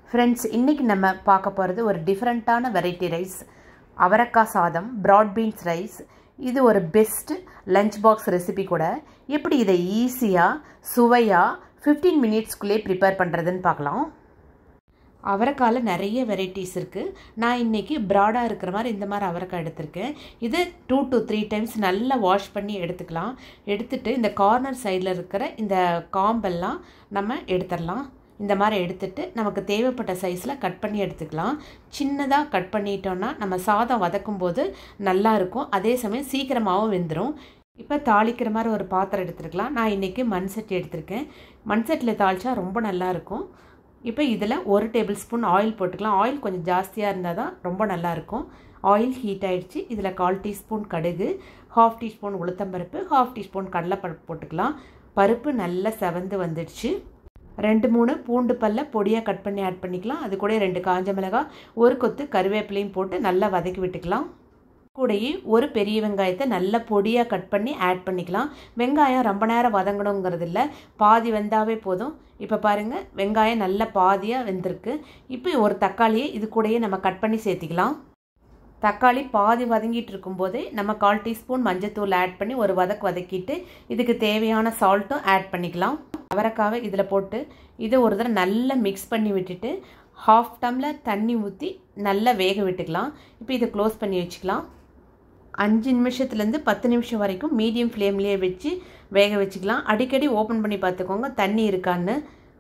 friends இன்றைக்கி நம்ம பார்க்க போகிறது ஒரு டிஃப்ரெண்ட்டான வெரைட்டி ரைஸ் அவரக்காய் சாதம் ப்ராட் பீன்ஸ் ரைஸ் இது ஒரு பெஸ்ட் லஞ்ச் பாக்ஸ் ரெசிபி கூட எப்படி இதை ஈஸியாக சுவையாக ஃபிஃப்டீன் மினிட்ஸ்க்குள்ளே ப்ரிப்பேர் பண்ணுறதுன்னு பார்க்கலாம் அவரைக்காயில் நிறைய வெரைட்டிஸ் இருக்குது நான் இன்றைக்கி ப்ராடாக இருக்கிற மாதிரி இந்த மாதிரி அவரைக்காய் எடுத்திருக்கேன் இது டூ டு த்ரீ டைம்ஸ் நல்லா வாஷ் பண்ணி எடுத்துக்கலாம் எடுத்துட்டு இந்த கார்னர் சைடில் இருக்கிற இந்த காம்பெல்லாம் நம்ம எடுத்துடலாம் இந்த மாதிரி எடுத்துட்டு நமக்கு தேவைப்பட்ட சைஸில் கட் பண்ணி எடுத்துக்கலாம் சின்னதாக கட் பண்ணிட்டோன்னா நம்ம சாதம் வதக்கும் போது நல்லா இருக்கும் அதே சமயம் சீக்கிரமாகவும் வெந்துடும் இப்போ தாளிக்கிற மாதிரி ஒரு பாத்திரம் எடுத்துருக்கலாம் நான் இன்றைக்கி மண் சட்டி எடுத்திருக்கேன் மண் சட்டியில் தாளித்தா ரொம்ப நல்லாயிருக்கும் இப்போ இதில் ஒரு டேபிள் ஸ்பூன் ஆயில் போட்டுக்கலாம் ஆயில் கொஞ்சம் ஜாஸ்தியாக இருந்தால் தான் ரொம்ப நல்லாயிருக்கும் ஆயில் ஹீட் ஆகிடுச்சு இதில் கால் டீஸ்பூன் கடுகு ஹாஃப் டீஸ்பூன் உளுத்தம்பருப்பு ஹாஃப் டீஸ்பூன் கடலைப்பருப்பு போட்டுக்கலாம் பருப்பு நல்லா செவந்து வந்துடுச்சு ரெண்டு மூணு பூண்டு பல்ல பொடியாக கட் பண்ணி ஆட் பண்ணிக்கலாம் அது கூட ரெண்டு காஞ்ச மிளகாய் ஒரு கொத்து கருவேப்பிலையும் போட்டு நல்லா வதக்கி விட்டுக்கலாம் கூடயே ஒரு பெரிய வெங்காயத்தை நல்லா பொடியாக கட் பண்ணி ஆட் பண்ணிக்கலாம் வெங்காயம் ரொம்ப நேரம் வதங்கணுங்கிறது இல்லை பாதி வெந்தாவே போதும் இப்போ பாருங்கள் வெங்காயம் நல்ல பாதியாக வெந்திருக்கு இப்போ ஒரு தக்காளியை இது கூடயே நம்ம கட் பண்ணி சேர்த்திக்கலாம் தக்காளி பாதி வதங்கிட்டு இருக்கும்போதே நம்ம கால் டீஸ்பூன் மஞ்சத்தூள் ஆட் பண்ணி ஒரு வதக்கு வதக்கிட்டு இதுக்கு தேவையான சால்ட்டும் ஆட் பண்ணிக்கலாம் அவரைக்காவை இதில் போட்டு இதை ஒரு தடவை நல்லா மிக்ஸ் பண்ணி விட்டுட்டு ஹாஃப் டம்ளர் தண்ணி ஊற்றி நல்லா வேக விட்டுக்கலாம் இப்போ இதை க்ளோஸ் பண்ணி வச்சுக்கலாம் அஞ்சு நிமிஷத்துலேருந்து பத்து நிமிஷம் வரைக்கும் மீடியம் ஃப்ளேம்லேயே வச்சு வேக வச்சுக்கலாம் அடிக்கடி ஓப்பன் பண்ணி பார்த்துக்கோங்க தண்ணி இருக்கான்னு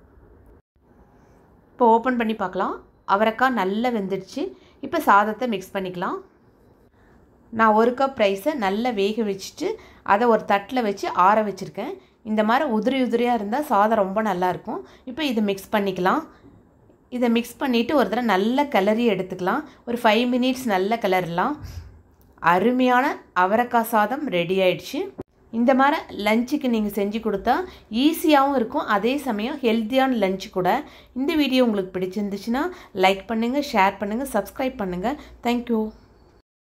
இப்போ ஓப்பன் பண்ணி பார்க்கலாம் அவரைக்காய் நல்லா வெந்துடுச்சு இப்போ சாதத்தை மிக்ஸ் பண்ணிக்கலாம் நான் ஒரு கப் ரைஸை நல்லா வேக வச்சுட்டு அதை ஒரு தட்டில் வச்சு ஆற வச்சுருக்கேன் இந்த மாதிரி உதிரி உதிரியாக இருந்தால் சாதம் ரொம்ப நல்லாயிருக்கும் இப்போ இதை மிக்ஸ் பண்ணிக்கலாம் இதை மிக்ஸ் பண்ணிவிட்டு ஒரு தடவை நல்ல கிளறி எடுத்துக்கலாம் ஒரு ஃபைவ் மினிட்ஸ் நல்ல கிளறலாம் அருமையான அவரைக்காய் சாதம் ரெடி ஆயிடுச்சு இந்த மாதிரி லஞ்சுக்கு நீங்கள் செஞ்சு கொடுத்தா ஈஸியாகவும் இருக்கும் அதே சமயம் ஹெல்த்தியான லஞ்ச் கூட இந்த வீடியோ உங்களுக்கு பிடிச்சிருந்துச்சுன்னா லைக் பண்ணுங்கள் ஷேர் பண்ணுங்கள் சப்ஸ்கிரைப் பண்ணுங்கள் தேங்க்யூ